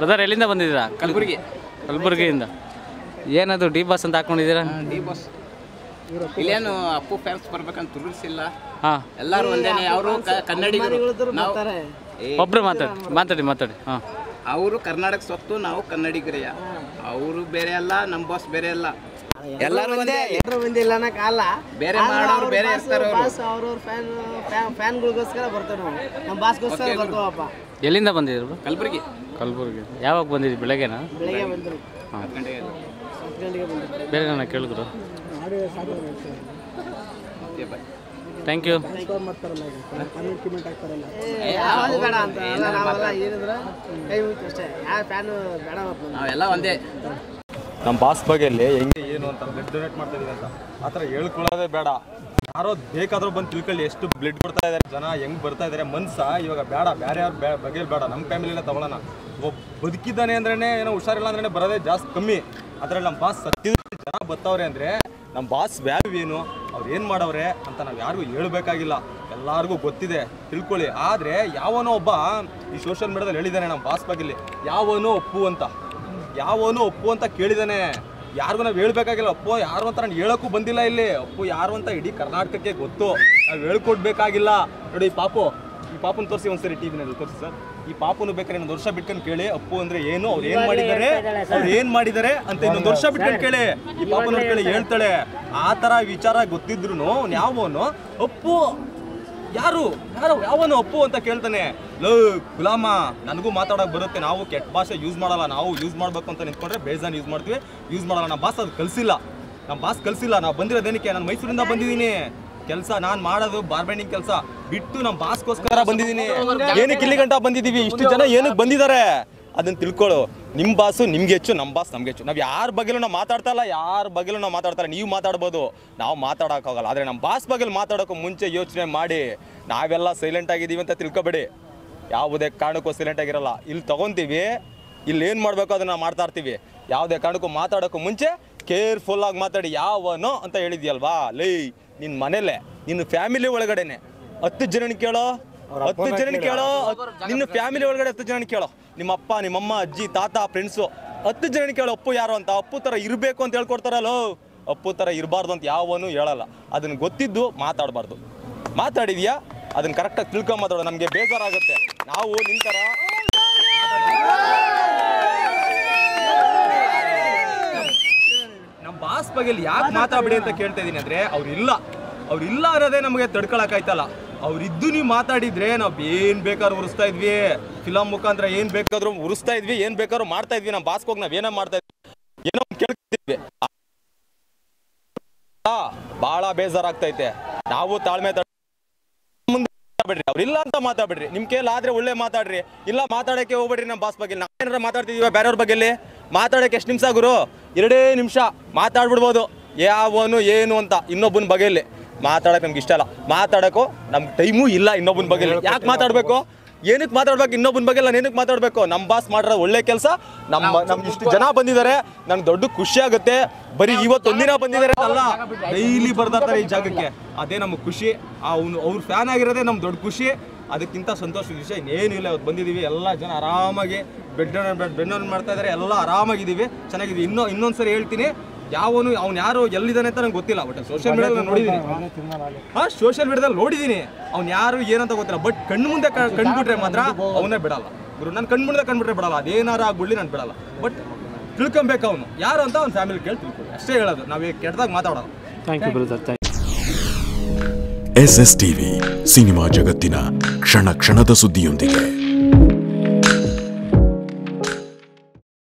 Brother ಎಲ್ಲಿಂದ ಬಂದಿದ್ದೀರಾ ಕಲಬುರಗಿ ಕಲಬುರಗಿಯಿಂದ ಏನದು ಡಿ ಬಾಸ್ ಅಂತ ಹಾಕೊಂಡಿದ್ದೀರಾ ಡಿ ಬಾಸ್ ಇಲ್ಲೇನು ಅಪ್ಪು ಫ್ಯಾನ್ಸ್ ಬರ್ಬೇಕಂತ ರೂಲ್ಸ್ ಇಲ್ಲ ಹಾಂ ಎಲ್ಲರೂ ಒಂದೇನೆ ಅವರು ಕನ್ನಡಿಗರು ನಾವು ಏ, ಒಬ್ಬರು ಮಾತಾಡಿ ಮಾತಾಡಿ ಮಾತಾಡಿ ಹಾಂ ಅವರು ಕರ್ನಾಟಕ ಸ್ವತ್ತು ನಾವು ಕನ್ನಡಿಗರಯ್ಯ ಅವರು ಬೇರೆ ಅಲ್ಲ ನಮ್ಮ ಬಾಸ್ ಬೇರೆ ಅಲ್ಲ ಎಲ್ಲರೂ ಒಂದೇ ಎಲ್ಲರೂ ಮಂದಿ ಇಲ್ಲ ಅನ್ನಕ್ಕಾಗಲ್ಲ ಬೇರೆ ಮಾಡೋರು ಬೇರೆ ಇರ್ತಾರೆ ಅವರು ಬಾಸ್ ಅವ್ರವ್ರ ಫ್ಯಾನ್ ಫ್ಯಾನ್ಗಳಿಗೋಸ್ಕರ ಬರ್ತಾರೆ ನಾವು ನಮ್ಮ ಬಾಸ್ಗೋಸ್ಕರ ಬರ್ತಾವಪ್ಪ ಎಲ್ಲಿಂದ ಬಂದಿದ್ರು ಕಲಬುರಗಿ ಕಲಬುರಗಿ ಯಾವಾಗ ಬಂದಿದ್ರಿ ಬೆಳಗ್ಗೆನಾ ಬೆಳಿಗ್ಗೆ ಬಂದರು ಹಾಂ ಹತ್ತು ಗಂಟೆಗೆ ಹತ್ತು ಗಂಟೆಗೆ ಬಂದರು ಬೇರೆ ನನ್ನ ಕೇಳಿದ್ರು ಓಕೆ ಬಾಯ್ ಥ್ಯಾಂಕ್ ಯು ಯಾವ್ದು ಬೇಡ ಅಂತ ಎಲ್ಲ ನಾವೆಲ್ಲ ಏನಿದ್ರೆ ಕೈ ಮುಗಿತು ಅಷ್ಟೇ ಯಾವ ಫ್ಯಾನು ಬೇಡ ಮತ್ತೆ ನಮ್ಗೆ. ನಾವೆಲ್ಲ ಒಂದೇ ನಮ್ಮ ಬಾಸ್ ಬಗ್ಗೆಯಲ್ಲಿ ಹೆಂಗೆ ಏನು ಅಂತ ಬ್ಲಡ್ ಡೊನೇಟ್ ಮಾಡ್ತಾ ಇದೀವಿ ಅಂತ ಆ ಥರ ಹೇಳ್ಕೊಳ್ಳೋದೇ ಬೇಡ ಯಾರೋ ಬೇಕಾದ್ರೂ ಬಂದು ತಿಳ್ಕೊಳ್ಳಿ ಎಷ್ಟು ಬ್ಲಡ್ ಕೊಡ್ತಾ ಇದ್ದಾರೆ ಜನ ಹೆಂಗ್ ಬರ್ತಾ ಇದ್ದಾರೆ ಮನ್ಸ ಇವಾಗ ಬೇಡ ಬೇರೆ ಯಾರು ಬೇ ಬಗೆಯಲ್ಲಿ ಬೇಡ ನಮ್ಮ ಫ್ಯಾಮಿಲಿನೇ ತಗೊಳ್ಳೋಣ ಒಬ್ಬ ಬದುಕಿದ್ದಾನೆ ಅಂದ್ರೇ ಏನೋ ಹುಷಾರಿಲ್ಲ ಅಂದ್ರೆ ಬರೋದೇ ಜಾಸ್ತಿ ಕಮ್ಮಿ ಅದ್ರಲ್ಲಿ ನಮ್ಮ ಬಾಸ್ ಸತ್ತಿದ ಜನ ಬರ್ತಾವ್ರೆ ಅಂದರೆ ನಮ್ಮ ಬಾಸ್ ವ್ಯಾಲ್ಯೂ ಏನು ಅವ್ರು ಏನು ಮಾಡವ್ರೆ ಅಂತ ನಾವು ಯಾರಿಗೂ ಹೇಳ್ಬೇಕಾಗಿಲ್ಲ ಎಲ್ಲರಿಗೂ ಗೊತ್ತಿದೆ ತಿಳ್ಕೊಳ್ಳಿ ಆದರೆ ಯಾವನೋ ಒಬ್ಬ ಈ ಸೋಷಿಯಲ್ ಮೀಡಿಯಾದಲ್ಲಿ ಹೇಳಿದ್ದಾನೆ ನಮ್ಮ ಬಾಸ್ ಬಗ್ಗೆಲಿ ಯಾವನೋ ಒಪ್ಪು ಅಂತ ಯಾವನು ಒಪ್ಪು ಅಂತ ಕೇಳಿದಾನೆ ಯಾರಿಗೂ ನಾವು ಹೇಳ್ಬೇಕಾಗಿಲ್ಲ ಅಪ್ಪು ಯಾರು ಅಂತ ನಾನು ಹೇಳಕ್ಕೂ ಬಂದಿಲ್ಲ ಇಲ್ಲಿ ಅಪ್ಪು ಯಾರು ಅಂತ ಇಡೀ ಕರ್ನಾಟಕಕ್ಕೆ ಗೊತ್ತು ನಾವು ಹೇಳ್ಕೊಡ್ಬೇಕಾಗಿಲ್ಲ ನೋಡಿ ಈ ಪಾಪು ಈ ಪಾಪನ್ ತೋರಿಸಿ ಒಂದ್ಸರಿ ಟಿ ವಿನಲ್ಲಿ ತೋರಿಸಿ ಸರ್ ಈ ಪಾಪನು ಬೇಕಾದ್ರೆ ಇನ್ನೊಂದು ವರ್ಷ ಬಿಟ್ಕೊಂಡು ಕೇಳಿ ಅಪ್ಪು ಅಂದ್ರೆ ಏನು ಅವ್ರು ಏನ್ ಮಾಡಿದ್ದಾರೆ ಅವ್ರು ಏನ್ ಮಾಡಿದ್ದಾರೆ ಅಂತ ಇನ್ನೊಂದು ವರ್ಷ ಬಿಟ್ಕೊಂಡು ಕೇಳಿ ಈ ಪಾಪನ ಕೇಳಿ ಹೇಳ್ತಾಳೆ ಆ ತರ ವಿಚಾರ ಗೊತ್ತಿದ್ರು ಯಾವನು ಅಪ್ಪು ಯಾರು ಯಾರು ಯಾವನು ಅಪ್ಪು ಅಂತ ಕೇಳ್ತಾನೆ ಲೋ ಗುಲಾಮ ನನಗೂ ಮಾತಾಡಕ್ ಬರುತ್ತೆ ನಾವು ಕೆಟ್ಟ ಭಾಷೆ ಯೂಸ್ ಮಾಡಲ್ಲ ನಾವು ಯೂಸ್ ಮಾಡ್ಬೇಕು ಅಂತ ನಿಂತ್ಕೊಂಡ್ರೆ ಬೇಜಾನ್ ಯೂಸ್ ಮಾಡ್ತೀವಿ ಯೂಸ್ ಮಾಡಲ್ಲ ನಮ್ಮ ಬಾಸ್ ಅದು ಕಲ್ಸಿಲ್ಲ ನಮ್ಮ ಬಾಸ್ ಕಲ್ಸಿಲ್ಲ ನಾವು ಬಂದಿರೋದೇನಕ್ಕೆ ನಾನು ಮೈಸೂರಿಂದ ಬಂದಿದ್ದೀನಿ ಕೆಲಸ ನಾನು ಮಾಡೋದು ಬಾರ್ಬೆಂಡಿಂಗ್ ಕೆಲಸ ಬಿಟ್ಟು ನಮ್ಮ ಬಾಸ್ಗೋಸ್ಕರ ಬಂದಿದ್ದೀನಿ ಏನಕ್ಕೆ ಇಲ್ಲಿ ಗಂಟ ಬಂದಿದ್ದೀವಿ ಇಷ್ಟು ಜನ ಏನಕ್ಕೆ ಬಂದಿದ್ದಾರೆ ಅದನ್ನ ತಿಳ್ಕೊಳ್ಳು ನಿಮ್ಮ ಬಾಸು ನಿಮ್ಗೆ ಹೆಚ್ಚು ನಮ್ಮ ಬಾಸ್ ನಮ್ಗೆ ಹೆಚ್ಚು ನಾವು ಯಾರ ಬಗ್ಗೆಲೂ ನಾವು ಮಾತಾಡ್ತಾ ಇಲ್ಲ ಯಾರ ಬಗ್ಗೆಲೂ ನಾವು ಮಾತಾಡ್ತಾರೆ ನೀವು ಮಾತಾಡ್ಬೋದು ನಾವು ಮಾತಾಡೋಕ್ಕಾಗಲ್ಲ ಆದರೆ ನಮ್ಮ ಬಾಸ್ ಬಗ್ಗೆ ಮಾತಾಡೋಕೆ ಮುಂಚೆ ಯೋಚನೆ ಮಾಡಿ ನಾವೆಲ್ಲ ಸೈಲೆಂಟ್ ಆಗಿದ್ದೀವಿ ಅಂತ ತಿಳ್ಕೊಬೇಡಿ ಯಾವುದೇ ಕಾರಣಕ್ಕೂ ಸೈಲೆಂಟ್ ಆಗಿರಲ್ಲ ಇಲ್ಲಿ ತಗೊಂತೀವಿ ಇಲ್ಲಿ ಏನು ಮಾಡಬೇಕು ಅದನ್ನ ಮಾಡ್ತಾ ಇರ್ತೀವಿ ಯಾವುದೇ ಕಾರಣಕ್ಕೂ ಮಾತಾಡೋಕ್ಕೂ ಮುಂಚೆ ಕೇರ್ಫುಲ್ ಆಗಿ ಮಾತಾಡಿ ಯಾವನೋ ಅಂತ ಹೇಳಿದ್ಯಲ್ವಾ ಲೈ ನಿನ್ನ ಮನೇಲೆ ನಿನ್ನ ಫ್ಯಾಮಿಲಿ ಒಳಗಡೆನೆ ಹತ್ತು ಜನನ ಕೇಳೋ ಹತ್ತು ಜನನ ಕೇಳೋ ಹತ್- ನಿನ್ನ ಫ್ಯಾಮಿಲಿ ಒಳಗಡೆ ಹತ್ತು ಜನನ ಕೇಳೋ ನಿಮ್ಮ ಅಪ್ಪ ನಿಮ್ಮಮ್ಮ ಅಜ್ಜಿ ತಾತ ಫ್ರೆಂಡ್ಸು ಹತ್ತು ಜನನ ಕೇಳೋ ಅಪ್ಪು ಯಾರು ಅಂತ ಅಪ್ಪು ಥರ ಇರಬೇಕು ಅಂತ ಹೇಳ್ಕೊಡ್ತಾರಲ್ಲೋ ಅಪ್ಪು ಥರ ಇರಬಾರ್ದು ಅಂತ ಯಾವನು ಹೇಳಲ್ಲ ಅದನ್ನ ಗೊತ್ತಿದ್ದು ಮಾತಾಡಬಾರ್ದು ಮಾತಾಡಿದ್ಯಾ ಅದನ್ನ ಕರೆಕ್ಟಾಗಿ ತಿಳ್ಕೊಂಡ್ ಮಾತಾಡೋ ನಮಗೆ ಬೇಜಾರಾಗುತ್ತೆ ನಾವು ನಿನ್ನ ಥರ ನಮ್ಮ ಬಾಸ್ ಬಗ್ಗೆ ಯಾಕೆ ಮಾತಾಡ್ಬಿಡಿ ಅಂತ ಕೇಳ್ತಾ ಇದೀನಿ ಅಂದ್ರೆ ಅವ್ರು ಇಲ್ಲ ಅವ್ರು ಇಲ್ಲ ಅನ್ನೋದೇ ನಮಗೆ ತಡ್ಕೊಳಕ್ಕಾಯ್ತಲ್ಲ ಅವ್ರಿದ್ದು ನೀವು ಮಾತಾಡಿದ್ರೆ ನಾವು ಏನ್ ಬೇಕಾದ್ರೂ ಉರಿಸ್ತಾ ಇದ್ವಿ ಫಿಲಂ ಮುಖಾಂತರ ಏನ್ ಬೇಕಾದ್ರೂ ಉರಿಸ್ತಾ ಇದ್ವಿ ಏನ್ ಬೇಕಾದ್ರೂ ಮಾಡ್ತಾ ಇದ್ವಿ ನಮ್ಮ ಬಾಸ್ಗೆ ಹೋಗಿ ನಾವ್ ಏನೋ ಮಾಡ್ತಾ ಇದ್ವಿ ಏನೋ ಒಂದ್ ಕೇಳ್ತಿದ್ವಿ ಆ, ಬಹಳ ಬೇಜಾರಾಗ್ತೈತೆ ನಾವು ತಾಳ್ಮೆ ತಡ್- ಮುಂದೆ ಮಾತಾಡ್ಬೇಡ್ರಿ ಅವ್ರು ಇಲ್ಲ ಅಂತ ಮಾತಾಡ್ಬೇಡ್ರಿ ನಿಮ್ ಕೈಯಲ್ಲಿ ಆದ್ರೆ ಒಳ್ಳೆ ಮಾತಾಡ್ರಿ ಇಲ್ಲ ಮಾತಾಡಕ್ಕೆ ಹೋಗ್ಬೇಡ್ರಿ ನಮ್ಮ ಬಾಸ್ ಬಗ್ಗೆ ನಾವೇನಾರ ಮಾತಾಡ್ತಿದೀವ ಬೇರೆಯವ್ರ ಬಗ್ಗೆಲಿ ಮಾತಾಡಕ್ಕೆ ಎಷ್ಟು ನಿಮಿಷ ಗುರು ಎರಡೇ ನಿಮಿಷ ಮಾತಾಡ್ಬಿಡ್ಬೋದು ಯಾವನು ಏನು ಅಂತ ಇನ್ನೊಬ್ಬನ ಬಗೆಯಲ್ಲಿ ಮಾತಾಡಕ್ ನಮ್ಗೆ ಇಷ್ಟ ಇಲ್ಲ ಮಾತಾಡಕ್ಕೂ ನಮ್ಗೆ ಟೈಮು ಇಲ್ಲ ಇನ್ನೊಬ್ಬನ ಬಗೆಯಲ್ಲಿ ಯಾಕೆ ಮಾತಾಡ್ಬೇಕು ಏನಕ್ಕೆ ಮಾತಾಡ್ಬೇಕು ಇನ್ನೊಬ್ಬನ ಬಗ್ಗೆ ನಾನು ಏನಕ್ಕೆ ಮಾತಾಡ್ಬೇಕು ನಮ್ಮ ಬಾಸ್ ಮಾಡಿರೋ ಒಳ್ಳೆ ಕೆಲಸ ನಮ್ಮ ನಮ್ಗೆ ಇಷ್ಟು ಜನ ಬಂದಿದ್ದಾರೆ ನಂಗೆ ದೊಡ್ಡ ಖುಷಿ ಆಗುತ್ತೆ ಬರೀ ಇವತ್ತು ಒಂದಿನ ಬಂದಿದ್ದಾರೆ ಅಲ್ಲ ಡೈಲಿ ಬರ್ತಾರೆ ಈ ಜಾಗಕ್ಕೆ ಅದೇ ನಮಗೆ ಖುಷಿ ಅವ್ನು ಅವ್ರ ಫ್ಯಾನ್ ಆಗಿರೋದೇ ನಮ್ಗೆ ದೊಡ್ಡ ಖುಷಿ ಅದಕ್ಕಿಂತ ಸಂತೋಷದ ವಿಷಯ ಇನ್ನೇನಿಲ್ಲ ಇವತ್ತು ಬಂದಿದ್ದೀವಿ ಎಲ್ಲ ಜನ ಆರಾಮಾಗಿ ಬೆಡ್ ಬೆಡ್ ಮಾಡ್ತಾ ಇದ್ದಾರೆ ಎಲ್ಲ ಆರಾಮಾಗಿದ್ದೀವಿ ಚೆನ್ನಾಗಿದ್ದೀವಿ ಇನ್ನೂ ಇನ್ನೊಂದ್ಸರಿ ಹೇಳ್ತೀನಿ ಯಾವನು ಅವ್ನು ಯಾರು ಎಲ್ಲಿದ್ದಾನೆ ಅಂತ ನಂಗೆ ಗೊತ್ತಿಲ್ಲ ಬಟ್ ಸೋಷಿಯಲ್ ಮೀಡಿಯಾದಲ್ಲಿ ನೋಡಿದ್ದೀನಿ ಹಾ ಸೋಷಿಯಲ್ ಮೀಡಿಯಾದಲ್ಲಿ ನೋಡಿದ್ದೀನಿ ಅವ್ನು ಯಾರು ಏನಂತ ಗೊತ್ತಿಲ್ಲ ಬಟ್ ಕಣ್ಣು ಮುಂದೆ ಕ- ಕಂಡ್ಬಿಟ್ರೆ ಮಾತ್ರ ಅವನೇ ಬಿಡಲ್ಲ ಗುರು ನಾನು ಕಣ್ಣು ಮುಂದೆ ಕಂಡ್ಬಿಟ್ರೆ ಬಿಡಲ್ಲ ಅದೇನಾರ ಆಗ್ಬಿಡ್ಲಿ ನಾನು ಬಿಡಲ್ಲ ಬಟ್ ತಿಳ್ಕೊಬೇಕು ಅವನು ಯಾರು ಅಂತ ಅವ್ನ ಫ್ಯಾಮಿಲಿ ಕೇಳಿ ತಿಳ್ಕೊಳ್ಳಿ ಅಷ್ಟೇ ಹೇಳೋದು ನಾವು ಕೆಟ್ಟದಾಗ ಮಾತಾಡೋದು thank you brother thank S S TV cinema ಜಗತ್ತಿನ ಕ್ಷಣ ಕ್ಷಣದ ಸುದ್ದಿಯೊಂದಿಗೆ